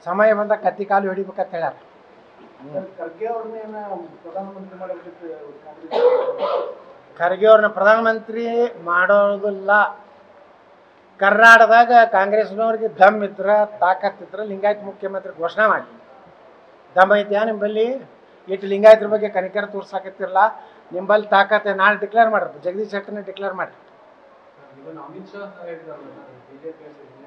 ಸಮಯ ಬಂದಾಗ ಕತ್ತಿ ಕಾಲು ಹಿಡಿಬೇಕಂತ ಹೇಳ್ಯಾರ ಖರ್ಗೆ ಅವ್ರನ್ನೇನ ಪ್ರಧಾನಮಂತ್ರಿ ಮಾಡಬೇಕು ಕಾಂಗ್ರೆಸ್ ಖರ್ಗೆ ಅವ್ರನ್ನ ಪ್ರಧಾನಮಂತ್ರಿ ಮಾಡೋದಿಲ್ಲ ಕರ್ನಾಟಕದಾಗ ಕಾಂಗ್ರೆಸ್ನವ್ರಿಗೆ ದಮ್ ಇದ್ರ ತಾಕತ್ ಇದ್ರ ಲಿಂಗಾಯತ್ ಮುಖ್ಯಮಂತ್ರಿ ಘೋಷಣೆ ಮಾಡಿ ದಮ್ ಐತ್ಯಾ ನಿಂಬಲ್ಲಿ ಇಟ್ಟು ಲಿಂಗಾಯತ್ರ ಬಗ್ಗೆ ಕನಿಕರ ತೋರ್ಸಾಕತ್ತಿರಲ್ಲ ನಿಂಬಲ್ಲಿ ತಾಕತ್ತೆ ನಾಳೆ ಡಿಕ್ಲೇರ್ ಮಾಡ್ರಿ ಜಗದೀಶ್ ಶೆಟ್ಟರ್ನ ಡಿಕ್ಲೇರ್ ಮಾಡಿ ಇವನ್ ಅಮಿತ್ ಶಾ ಹೇಳಿದಾರಲ್ಲ ಬಿಜೆಪಿ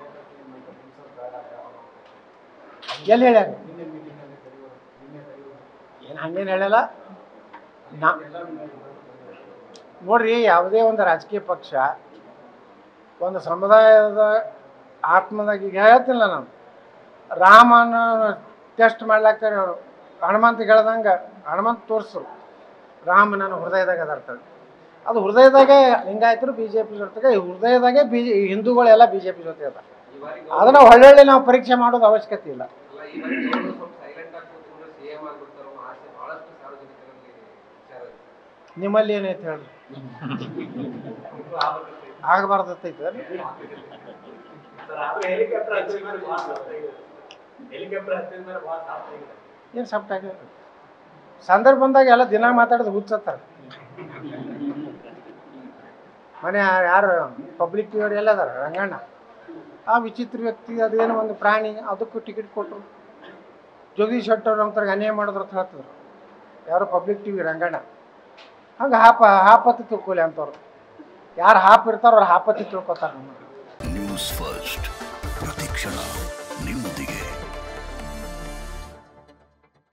ಎಲ್ಲಿ ಹೇಳ್ಯಾರ ನಿನ್ನೆ ಮೀಟಿಂಗ್ ಅಲ್ಲಿ ಕರೆಯುವರು ನಿನ್ನೆ ಕರೆಯುವರು ಏನು ಹಂಗೇನು ಹೇಳಲ್ಲ ನಾ ಎಲ್ಲ ನೋಡ್ರಿ ಯಾವುದೇ ಒಂದು ರಾಜಕೀಯ ಪಕ್ಷ ಒಂದು ಸಮುದಾಯದ ಆತ್ಮದಾಗ ಈಗ ಹೇಳ್ತಿಲ್ಲ ನಾನು ರಾಮನ ಟೆಸ್ಟ್ ಮಾಡ್ಲಾಕ ಹನುಮಂತ ಹೇಳ್ದಂಗೆ ಹನುಮಂತ ತೋರಿಸ್ರು ರಾಮ ನನ್ನ ಹೃದಯದಾಗ ಅದಾರ್ತದೆ ಅದು ಹೃದಯದಾಗ ಲಿಂಗಾಯತರು ಬಿ ಜೆ ಪಿ ಜೊತೆಗೆ ಹೃದಯದಾಗೆ ಬಿ ಜೆ ಹಿಂದೂಗಳೆಲ್ಲ ಬಿ ಜೆ ಪಿ ಜೊತೆ ಅದ ಅದನ್ನು ಒಳ್ಳೊಳ್ಳೆ ನಾವು ಪರೀಕ್ಷೆ ಮಾಡೋದು ಅವಶ್ಯಕತೆ ಇಲ್ಲ ಅಲ್ಲ ಈ ಬಾರಿ ಗೌಡ್ರು ಸ್ವಲ್ಪ ಸೈಲೆಂಟ್ ಆಗಿ ಕೂತ್ಕೊಂಡು ಸಿಎಂ ಆಗ್ಬಿಡ್ತಾರೋ ಅನ್ನೋ ಆಸೆ ಬಹಳಷ್ಟು ಸಾರ್ವಜನಿಕರಲ್ಲಿ ವಿಚಾರ ಇದೆ. ನಿಮ್ಮಲ್ಲಿ ಏನೈತೆ ಹೇಳಿ ಆಗಬಾರ್ದತ್ತೈತೆ ಹೆಲಿಕಾಪ್ಟರ್ ಹಚ್ಚಿದ ಮೇಲೆ ಭಾಳ ಸಾಕಾಗಿದೆ. ಹೆಲಿಕಾಪ್ಟರ್ ಹಚ್ಚಿದ ಮೇಲೆ ಭಾಳ ಸಾಕಾಗಿದೆ. ಏನು ಸಪ್ಟಾಗಿ ಸಂದರ್ಭ ಬಂದಾಗ ಎಲ್ಲ ದಿನ ಮಾತಾಡೋದು ಹುಚ್ಚತ್ತಾರ ಮನೆ ಯಾರು ಪಬ್ಲಿಕ್ ಟಿವಿಯವ್ರು ಎಲ್ಲ ಅದಾರ ರಂಗಣ್ಣ ಆ ವಿಚಿತ್ರ ವ್ಯಕ್ತಿ ಅದೇನೋ ಒಂದು ಪ್ರಾಣಿ ಅದಕ್ಕೂ ಟಿಕೆಟ್ ಕೊಟ್ಟರು ಜಗದೀಶ್ ಶೆಟ್ಟರ್ ನಮ್ತರ ಅನ್ಯಾಯ ಮಾಡಿದ್ರು ಅಂತ ಹೇಳ್ತಿದ್ರು ಯಾರು ಪಬ್ಲಿಕ್ ಟಿವಿ ರಂಗಣ್ಣ ಹಂಗೆ ಹಾಪ ಹಾಪತ್ತಿ ತಿಳ್ಕೊಲಿ ಅಂತವ್ರು ಯಾರು ಹಾಪ್ ಇರ್ತಾರೋ ಅವ್ರು ಹಾಪತ್ತಿ ತಿಳ್ಕೊತಾರೆ ನಮ್ಮ ನ್ಯೂಸ್ ಫಸ್ಟ್ ಪ್ರತಿಕ್ಷಣ